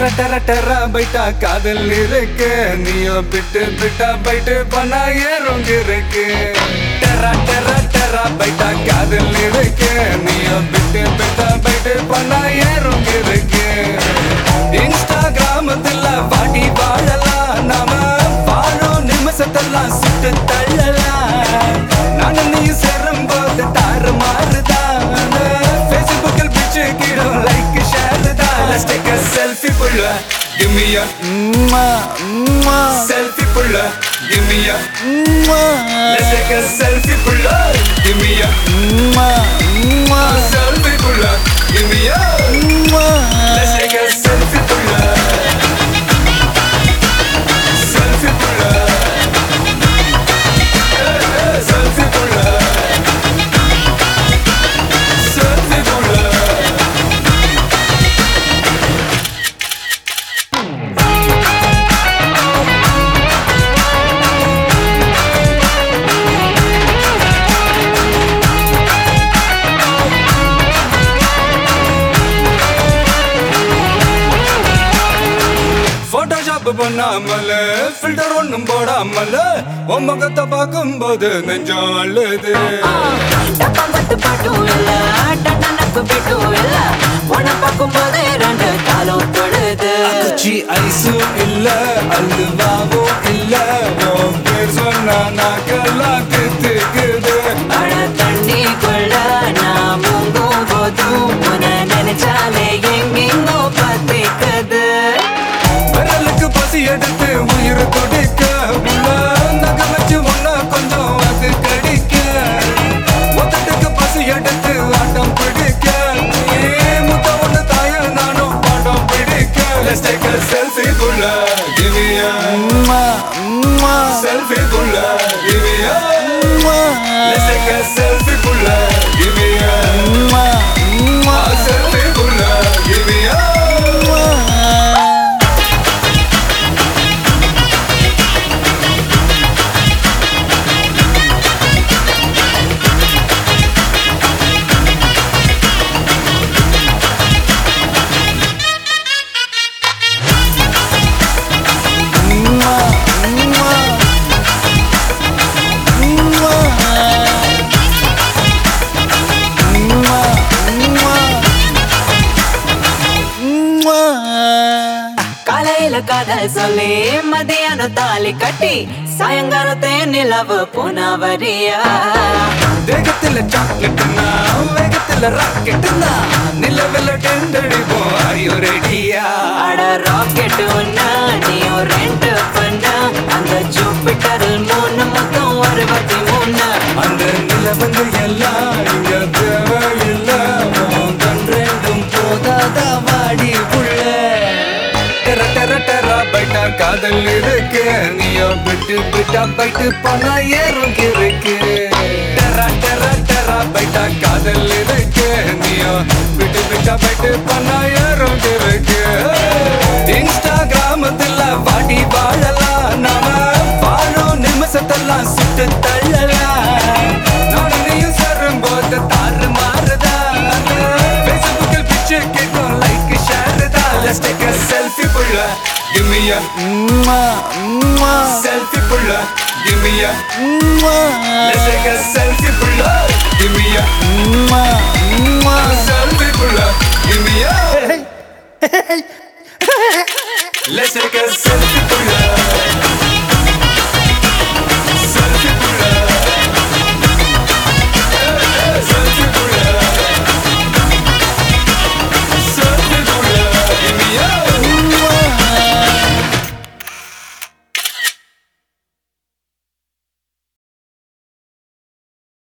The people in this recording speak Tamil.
டர டர பைட்டா காதல் இருக்கு நீயும் பிட்டு பிட்டா பைட்டு பண்ணா ஏறும் இருக்கு டர டர டர பைட்டா காதல் இருக்கு நீயும் பிட்டு பிட்டா பைட்டு பண்ணா ஏறும் இருக்கு இன்ஸ்டாகிராமத்துல வாடி வாழலாம் நாம வாழும் நிமிஷத்தெல்லாம் சுட்டு தள்ளலாம் நானும் நீ சேரும் போது தாறு மாறுதான் ஃபேஸ்புக்கில் பிச்சு கீழும் லைக் ஷேர் தான் Let's take a selfie புள்ள Give me a selfie புள்ள Give me a Let's take a selfie புள்ள Give me a selfie புள்ள Give me a Let's take a selfie புள்ள Selfie புள்ள Eh, eh, Selfie புள்ள Selfie புள்ள போட்டோஷாப் பண்ணாமல ஃபில்டர் ஒண்ணும் போடாமல உன் முகத்தை பார்க்கும்போது நெஞ்சம் அழுது டப்பாம்பட்டு பாட்டும் இல்ல டட்டனக்கு பிட்டும் இல்ல உன்னை பார்க்கும்போதே ரெண்டு காலம் தொழுது குச்சி ஐஸும் இல்ல அல்வாவும் இல்ல உன் பேர் சொன்னா நாக்கெல்லாம் கித்துக்குது அழ தண்ணிக்குள்ள நான் முங்கும் போதும் உன்னை நினைச்சாலே எங்கெங்கோ பத்திக்குது விரலுக்கு பசி எடுத்து உயிர் துடிக்க உள்ள நகை வச்சு ஒன்னா கொஞ்சம் அது கடிக்க மொத்தத்துக்கு பசி எடுத்து ஆட்டம் பிடிக்க ஏ முத்த ஒண்ணு தாய நானும் பாடம் பிடிக்க Let's take a selfie புள்ள Give me a selfie புள்ள Give me a Let's take a selfie புள்ள Give me a a selfie புள்ள Give me a காலையில காதல் சொல்லி மதியானம் தாலி கட்டி சாயங்காலத்தே நிலவு புனவரியா வேகத்துல சாக்லேட்னா வேகத்துல ராக்கெட்னா நிலவில் டெண்டடிப்போம் ஐயோ ரெடியா அட ராக்கெட் ஒன்னா நீயும் ரெண்டு பண்ணா அந்த ஜூபிட்டரில் மூணு மொத்தம் அறுபத்தி மூணு அந்த நிலவங்கள் எல்லாம் இங்க தேவையில்ல உன் கண் ரெண்டும் போதாத வாடி புள்ள டெர டெர டெர பைட்டா காதல் இருக்கு நீயோ விட்டு விட்டா பைட்டு பணா ஏறும் இருக்கு டெர டெர டெர பைட்டா காதல் இருக்கு நீயோ விட்டு விட்டா பைட்டு பணா ஏறும் இருக்கு இன்ஸ்டாகிராமத்துல வாடி வாழலாம் நாம வாழும் நிமிஷத்தெல்லாம் சுட்டு தள்ளலாம் நானும் நீயும் சேரும் போது தாறு மாறுதா ஃபேஸ்புக்கில் பிச்சு கேட்கும் லைக் ஷேர் தான் Let's take a selfie புள்ள Give me a selfie புள்ள Give me a Let's take a selfie புள்ள Give me a